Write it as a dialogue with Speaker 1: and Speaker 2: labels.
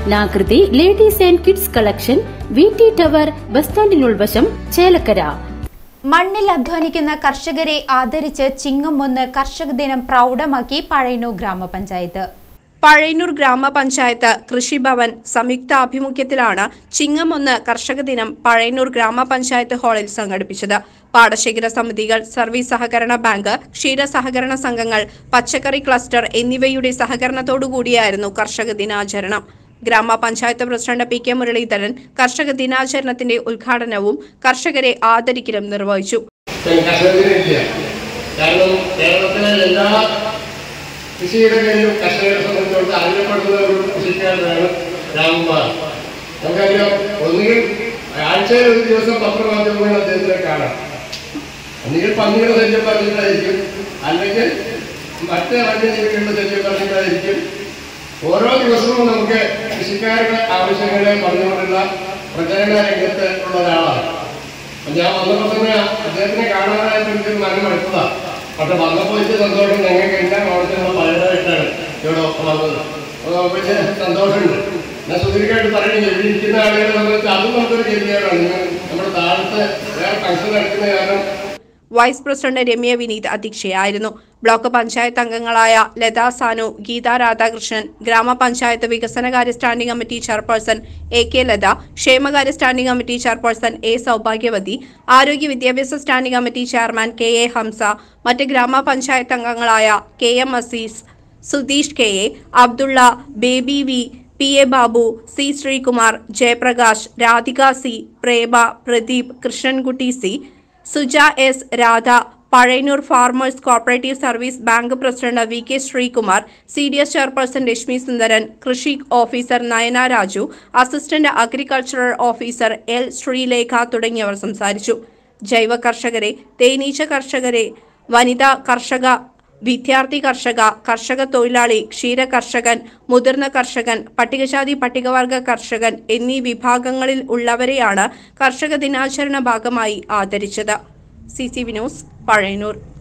Speaker 1: നാകൃതി ladies and kids collection V T tower bus സ്റ്റാൻഡിനുൾവശം ചേലക്കര
Speaker 2: മണ്ണിൽ അധ്വാനിക്കുന്ന കർഷകരെ ആദരിച്ച് ചിങ്ങമൊന്ന് കർഷക ദിനം പ്രൗഢമാക്കി പഴയന്നൂർ ഗ്രാമപഞ്ചായത്ത്
Speaker 3: പഴയന്നൂർ ഗ്രാമപഞ്ചായത്ത് കൃഷിഭവൻ സംയുക്താഭിമുഖ്യത്തിലാണ് ചിങ്ങമൊന്ന് കർഷക ദിനം പഴയന്നൂർ ഗ്രാമപഞ്ചായത്ത് ഹാളിൽ സംഘടിപ്പിച്ചത് പാടശേഖര സമിതികൾ സർവീസ് സഹകരണ ബാങ്ക് ക്ഷീര സഹകരണ സംഘങ്ങൾ പച്ചക്കറി ക്ലസ്റ്റർ എന്നിവയുടെ സഹകരണത്തോടുകൂടിയായിരുന്നു കർഷക ദിനാചരണം ഗ്രാമപഞ്ചായത്ത് പ്രസിഡന്റ് പി കെ മുരളീധരൻ കർഷക ദിനാചരണത്തിന്റെ ഉദ്ഘാടനവും കർഷകരെ ആദരിക്കലും നിർവഹിച്ചു
Speaker 4: കർഷകരില്ല കാരണം കേരളത്തിലെ എല്ലാ കൃഷിയിടങ്ങളിലും കർഷകരെ സംബന്ധിച്ചിടത്തോളം അറിയപ്പെടുന്ന ഒരു കൃഷിക്കാരനാണ് രാംകുമാർ നമുക്കറിയാം ഒന്നുകിൽ ആഴ്ചയിൽ ഒരു ദിവസം പത്രമാധ്യമങ്ങൾ അദ്ദേഹത്തിനെ കാണാം ഒന്നുകിൽ പന്നിയുടെ ശല്യം പറഞ്ഞിട്ടായിരിക്കും അല്ലെങ്കിൽ മറ്റ് വന്യജീവികളുടെ ശല്യം പറഞ്ഞിട്ടായിരിക്കും ഓരോ ദിവസവും നമുക്ക് കൃഷിക്കാരുടെ ആവശ്യങ്ങളെ പറഞ്ഞുകൊണ്ടുള്ള പ്രചരണ രംഗത്ത് ഉള്ള ഒരാളാണ് അപ്പൊ ഞാൻ വന്നപ്പോൾ തന്നെ അദ്ദേഹത്തിനെ കാണാനായിട്ട് എനിക്കൊരു മനം എടുത്തതാണ് പക്ഷെ വന്നപ്പോൾ എനിക്ക് സന്തോഷം ഞങ്ങൾക്ക് എല്ലാം അവിടുത്തെ പലരായിട്ടാണ് ഇവിടെ വന്നത് അപ്പോൾ വലിയ സന്തോഷമുണ്ട് ഞാൻ സുദീർഘമായിട്ട് പറയുന്നത് ഇവിടെ ഇരിക്കുന്ന ആളുകളെ സംബന്ധിച്ച് അതും നമുക്കൊരു ഗതികേടാണ് നിങ്ങൾ നമ്മുടെ താഴത്തെ വേറെ ഫംഗ്ഷൻ നടക്കുന്ന കാരണം
Speaker 3: വൈസ് പ്രസിഡന്റ് രമ്യ വിനീത് അധ്യക്ഷയായിരുന്നു ബ്ലോക്ക് പഞ്ചായത്ത് അംഗങ്ങളായ ലതാ സാനു ഗീത രാധാകൃഷ്ണൻ ഗ്രാമപഞ്ചായത്ത് വികസനകാര്യ standing committee chairperson A K Latha ക്ഷേമകാര്യ standing committee chairperson A Saubhagyavathi ആരോഗ്യ വിദ്യാഭ്യാസ standing committee chairman K A Hamsa മറ്റ് ഗ്രാമപഞ്ചായത്ത് അംഗങ്ങളായ K M Azeez Sudheesh K A Abdulla Baby V P A Babu C Sreekumar Jayaprakash Radhika C Prema Pradeep Krishnankutty C Suja S Radha Pazhayannur farmers cooperative service bank president V K Sreekumar C D S chairperson Lakshmi Sundaran കൃഷി officer Nayana Raju assistant agricultural officer L Sreelekha തുടങ്ങിയവർ സംസാരിച്ചു ജൈവ കർഷകരെ തേനീച്ച കർഷകരെ വനിതാ കർഷക വിദ്യാർത്ഥി കർഷക കർഷക തൊഴിലാളി ക്ഷീര കർഷകൻ മുതിർന്ന കർഷകൻ പട്ടികജാതി പട്ടികവർഗ കർഷകൻ എന്നീ വിഭാഗങ്ങളിൽ ഉള്ളവരെയാണ് കർഷക ദിനാചരണ ഭാഗമായി ആദരിച്ചത് C C V news Pazhayannur